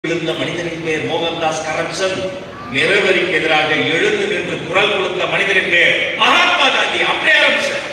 விழுந்த மனிதனின் பேர் மோகன்தாஸ் கரம்சன் நிறவரிக்கு எதிராக எழுந்து நின்று குரல் கொடுத்த மனிதனின் பேர் மகாத்மா காந்தி அப்படியே ஆரம்பிச்சார்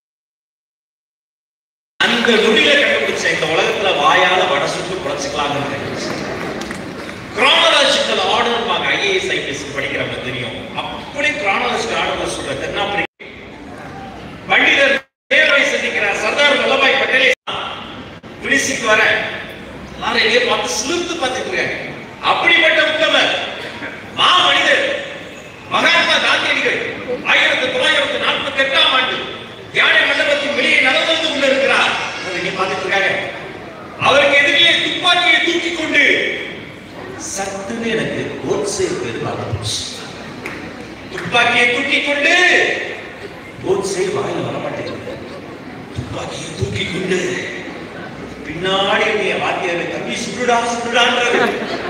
அந்த நொடியில கண்டுபிடிச்ச இந்த உலகத்துல வாயால வட சுட்டு குறைச்சிக்கலாம்னு கண்டுபிடிச்சேன் கிரானலாஜிக்கல் ஆர்டர் ஐஏஎஸ் ஐபிஎஸ் படிக்கிறவங்க தெரியும் அப்படி கிரானலாஜிக்கல் ஆர்டர் சொல்ற தென்னாப்பிரிக்க பண்டிதர் நேருவை சந்திக்கிறார் சர்தார் வல்லபாய் பட்டேலை பிடிச்சிட்டு வர எல்லாரும் என்னைய பார்த்து சிலிர்த்து பார்த்துட்டு இருக்காங்க அப்படிப்பட்ட உத்தமர் மா மனிதர் மகாத்மா காந்தியடிகள் ஆயிரத்தி தொள்ளாயிரத்தி நாற்பத்தி எட்டாம் ஆண்டு தியான மண்டபத்தின் வெளியே நடந்து வந்து கொண்டிருக்கிறார் அதை இங்க பார்த்துட்டு இருக்காங்க அவருக்கு எதிரிலே துப்பாக்கியை தூக்கி கொண்டு சட்டுன்னு எனக்கு கோட்ஸே பேர் பார்த்துச்சு துப்பாக்கியை தூக்கி கொண்டு கோட்ஸே வாயில வர மாட்டேங்குது துப்பாக்கியை தூக்கி கொண்டு பின்னாடி என்னைய வாத்தியாரு தம்பி சுடுடா சுடுடான்றது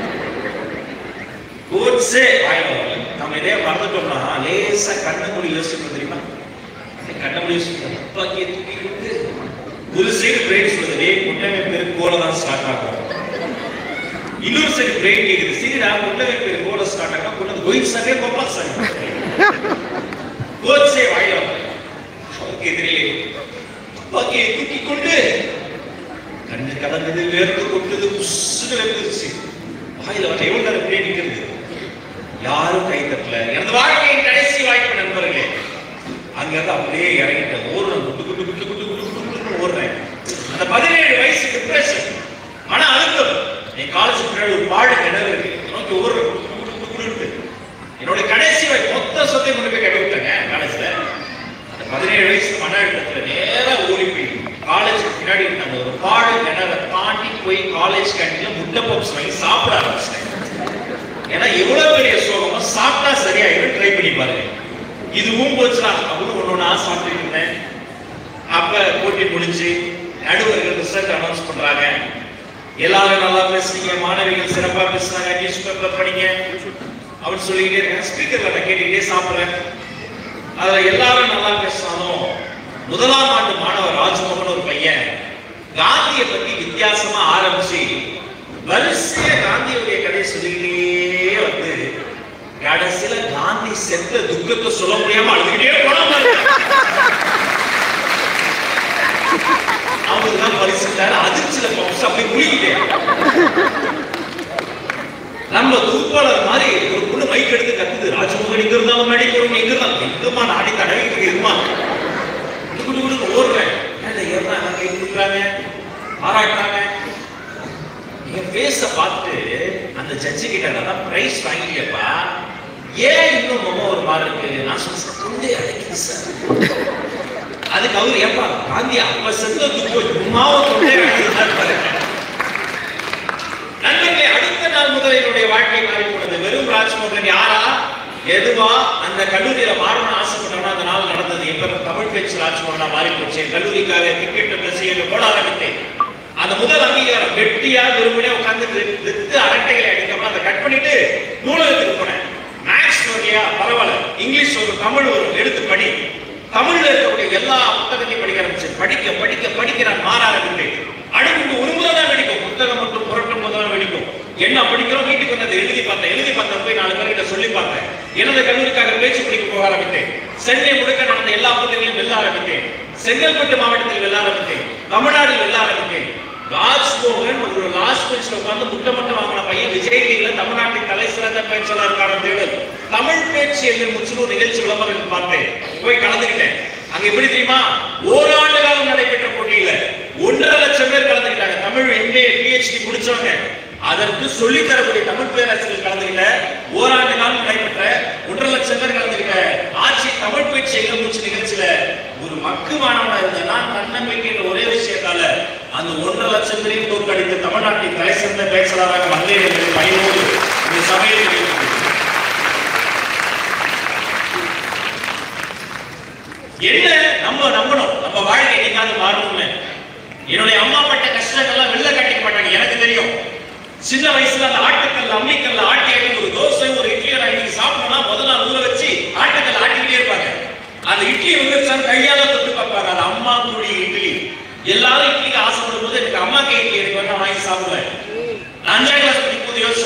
கோட்ஸே வாயில வரல நம்ம இதே மறந்துட்டோம்னா லேசா கண்ணை மூடி யோசிக்கணும் தெரியுமா கண்ணை மூடி யோசிக்கணும் துப்பாக்கியை தூக்கி கொண்டு ஒரு சைடு பிரெயின் சொல்லுது டேய் முன்னமே பேர் கோல தான் ஸ்டார்ட் ஆகும் இன்னொரு சைடு பிரெயின் கேக்குது சரிடா முன்னமே பேர் கோல ஸ்டார்ட் ஆகும் கொண்டு கோயிங் சாரே கோப்பா சார் கோட்ஸே வாயில வரல அவருக்கு எதிரிலே துப்பாக்கியை தூக்கி கொண்டு கண்ணு கலந்தது வேர்த்து கொட்டது புஷ்ஷுன்னு வேர்த்துருச்சு வாயில வர எவ்வளவு நேரம் இப்படியே நிக்கிறது யாரும் கை தட்டல எனது வாழ்க்கையின் கடைசி வாய்ப்பு நண்பர்களே அங்க இருந்து அப்படியே இறங்கிட்டேன் ஓடுறேன் குட்டு குட்டு குட்டு குட்டு குட்டு குட்டு குட்டு ஓடுறேன் அந்த பதினேழு வயசு டிப்ரெஷன் மன அழுத்தம் என் காலேஜ் பின்னாடி ஒரு பாடு கிணறு இருக்கு நோக்கி ஓடுறேன் குட்டு குட்டு குட்டு குட்டு என்னோட கடைசி வயசு மொத்த சொத்தை கொண்டு போய் கடை விட்டாங்க காலேஜ்ல அந்த பதினேழு வயசு மன அழுத்தத்துல நேரா ஓடி போய் காலேஜ் பின்னாடி இருந்த அந்த ஒரு பாடு கிணறை தாண்டி போய் காலேஜ் கேண்டீன்ல முட்டை பப்ஸ் வாங்கி சாப்பிட ஆரம்பிச்சிட்டேன் ஏன்னா எவ்வளவு பெரிய சோகமா சாப்பிட்டா சரியாயிடும் ட்ரை பண்ணி பாருங்க இதுவும் போச்சுனா அவரும் ஒண்ணு ஒண்ணா சாப்பிட்டு இருந்தேன் அப்ப போட்டி முடிஞ்சு நடுவர்கள் ரிசல்ட் அனௌன்ஸ் பண்றாங்க எல்லாரும் நல்லா பேசுறீங்க மாணவிகள் சிறப்பா பேசுறாங்க நியூஸ் பேப்பர் படிங்க அப்படின்னு சொல்லிக்கிட்டே இருக்கேன் ஸ்பீக்கர்ல நான் கேட்டுக்கிட்டே சாப்பிடுறேன் அதுல எல்லாரும் நல்லா பேசினாலும் முதலாம் ஆண்டு மாணவர் ராஜ்மோகன் ஒரு பையன் காந்தியை பத்தி வித்தியாசமா ஆரம்பிச்சு வரிசையா காந்தியுடைய கதையை சொல்லிக்கிட்டே வந்து கடைசியில காந்தி செத்த துக்கத்தை சொல்ல முடியாம அழுதுகிட்டே போனாம அவருக்கு தான் பரிசுத்தாரு அதிர்ச்சியில பம்ஸ் அப்படி முழுகிட்டேன் நம்ம தொகுப்பாளர் மாதிரி ஒரு பொண்ணு மைக் எடுத்து கத்துது ராஜமோகன் எங்க இருந்தாலும் மேடை போறோம் எங்க இருந்தாலும் எங்கம்மா நாடி தடவிட்டு இருக்குமா குடு குடு ஓடுறேன் மேல ஏறாங்க கை கொடுக்குறாங்க பாராட்டுறாங்க என் ஃபேஸ பார்த்து அந்த ஜட்ஜு கிட்ட நான் பிரைஸ் வாங்கிட்டேப்பா ஏன் இன்னும் முகம் ஒரு மாதிரி இருக்கு நான் சொன்னேன் தொண்டை அடைக்குது சார் அதுக்கு அவர் ஏப்பா காந்தி அப்ப செத்த துப்பு சும்மாவும் தொண்டை அடைக்குது நண்பர்களே அடுத்த நாள் முதல் என்னுடைய வாழ்க்கை மாறி போனது வெறும் ராஜ்மோகன் யாரா எதுவா அந்த கல்லூரியில மாறணும்னு ஆசைப்பட்டவனா அந்த நாள் நடந்தது எப்ப தமிழ் பேச்சு ராஜ்மோகனா மாறி போச்சு கல்லூரிக்காக டிக்கெட் ரசிகர்கள் போட ஆரம்பித்தேன் அந்த முதல் அங்கீகாரம் வெட்டியா விரும்பினே உட்கார்ந்து வித்து அரட்டைகளை அடிக்காம அதை கட் பண்ணிட்டு நூலகத்துக்கு போனேன் மேக்ஸ் வகையா பரவாயில்ல இங்கிலீஷ் ஒரு தமிழ் வரும் எடுத்து படி தமிழ்ல இருக்கக்கூடிய எல்லா புத்தகத்தையும் படிக்க ஆரம்பிச்சேன் படிக்க படிக்க படிக்க நான் மாற ஆரம்பித்தேன் அடுத்து ஒரு முறை தான் வெடிக்கும் புத்தகம் மட்டும் புரட்டும் போது தான் வெடிக்கும் என்ன படிக்கிறோம் வீட்டுக்கு வந்து அதை எழுதி பார்த்தேன் எழுதி பார்த்தேன் போய் நாலு பேர்கிட்ட சொல்லி பார்த்தேன் எனது கல்லூரிக்காக பேச்சு படிக்க போக ஆரம்பித்தேன் சென்னை முழுக்க நடந்த எல்லா பகுதிகளையும் வெல்ல ஆரம்பித்தேன் செங்கல்பட்டு மாவட்டத்தில் வெல்ல ஆரம்பித்தேன் தமிழ்நாட்டில் வெல்ல ஆரம்பித்தேன் ராஜ்மோகன் ஒரு லாஸ்ட் பெஞ்ச்ல உட்கார்ந்து முட்டை மட்டும் வாங்கின பையன் விஜய் டிவில தமிழ்நாட்டின் தலை சிறந்த பேச்சாளருக்கான தேடல் தமிழ் பேச்சு எங்கள் முற்றிலும் நிகழ்ச்சி விளம்பரம் பார்த்தேன் போய் கலந்துக்கிட்டேன் அங்க எப்படி தெரியுமா ஓராண்டு காலம் நடைபெற்ற போட்டியில ஒன்றரை லட்சம் பேர் கலந்துக்கிட்டாங்க தமிழ் எம்ஏ பிஹெச்டி முடிச்சவங்க அதற்கு சொல்லி தரக்கூடிய தமிழ் பேராசிரியர் கலந்துக்கிட்ட ஓராண்டு காலம் நடைபெற்ற ஒன்றரை லட்சம் பேர் கலந்துக்கிட்ட ஆட்சி தமிழ் பேச்சு எங்கள் மூச்சு நிகழ்ச்சியில ஒரு மக்கு மாணவனா இருந்தேன்னா தன்னம்பிக்கைன்ற ஒரே விஷயத்தால அந்த ஒன்றரை லட்சம் பேரையும் தோற்கடித்து தமிழ்நாட்டின் தலை சிறந்த பேச்சாளராக வந்தேன் என்பது பயனோடு இந்த சபையில் தெரிவிக்கிறேன். என்ன நம்ம நம்பணும் நம்ம வாழ்க்கை என்னைக்காவது மாறணும்னு என்னுடைய அம்மா பட்ட கஷ்டங்கள்லாம் வெளில காட்டிக்க மாட்டாங்க எனக்கு தெரியும் சின்ன வயசுல அந்த ஆட்டுக்கல்ல அம்மிக்கல்ல ஆட்டி ஆட்டி ஒரு தோசை ஒரு இட்லி நான் இன்னைக்கு சாப்பிட்டோம்னா முதல்ல நாள் ஊற வச்சு ஆட்டுக்கல்ல ஆட்டிக்கிட்டே இருப்பாங்க அந்த இட்லி வந்து கையால தொட்டு பார்ப்பாங்க அது அம்மா கூடிய இட்லி எல்லாரும் இட்லிக்கு ஆசைப்படும் போது எனக்கு அம்மா கை இட்லி எனக்கு வேணா வாங்கி சாப்பிடுவேன் நான் அஞ்சாம் கிளாஸ் படிக்கும்போது யோசிச்சு